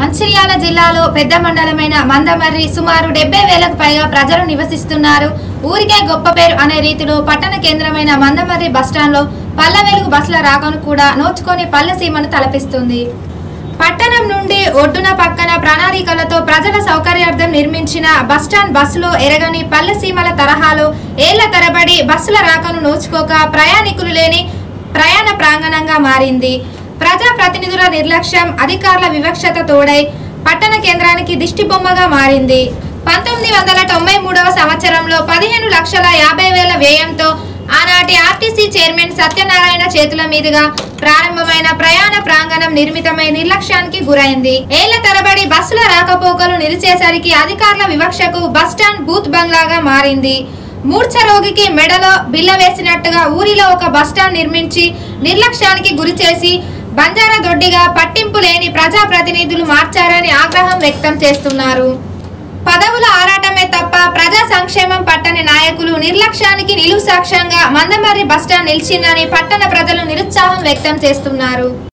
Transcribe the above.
మంచిర్యాల జిల్లాలో పెద్ద మండలమైన మందమర్రి సుమారు డెబ్బై వేలకు పైగా ప్రజలు నివసిస్తున్నారు ఊరికే గొప్ప పేరు అనే రీతిలో పట్టణ కేంద్రమైన మందమర్రి బస్టాండ్లో పల్లె వెలుగు బస్సుల రాకను కూడా నోచుకొని పల్లె సీమను తలపిస్తుంది పట్టణం నుండి ఒడ్డున పక్కన ప్రణాళికలతో ప్రజల సౌకర్యార్థం నిర్మించిన బస్టాండ్ బస్సులో ఎరగని పల్లె సీమల తరహాలో ఏళ్ల తరబడి బస్సుల రాకను నోచుకోక ప్రయాణికులు లేని ప్రయాణ ప్రాంగణంగా మారింది ప్రజా ప్రతినిధుల నిర్లక్ష్యం అధికారుల వివక్షత తోడై పట్టణ కేంద్రానికి దిష్టి బొమ్మగా మారింది పంతొమ్మిది వందల తొంభై మూడవ సంవత్సరంలో పదిహేను లక్షల యాభై వేల వ్యయంతో ఆనాటి ఆర్టీసీ చైర్మన్ సత్యనారాయణ చేతుల మీదుగా ప్రారంభమైన ప్రయాణ ప్రాంగణం నిర్మితమై నిర్లక్ష్యానికి గురైంది ఏళ్ల తరబడి బస్సుల రాకపోకలు నిలిచేసరికి అధికారుల వివక్షకు బస్టాండ్ బూత్ బంగ్లాగా మారింది మూర్ఛ రోగికి మెడలో బిల్ల వేసినట్టుగా ఊరిలో ఒక బస్టాండ్ నిర్మించి నిర్లక్ష్యానికి గురి చేసి బంజారా దొడ్డిగా పట్టింపు లేని ప్రజాప్రతినిధులు మార్చారని ఆగ్రహం వ్యక్తం చేస్తున్నారు పదవుల ఆరాటమే తప్ప ప్రజా సంక్షేమం పట్టని నాయకులు నిర్లక్ష్యానికి నిలువు సాక్ష్యంగా మందమర్రి బస్టాండ్ నిలిచిందని పట్టణ ప్రజలు నిరుత్సాహం వ్యక్తం చేస్తున్నారు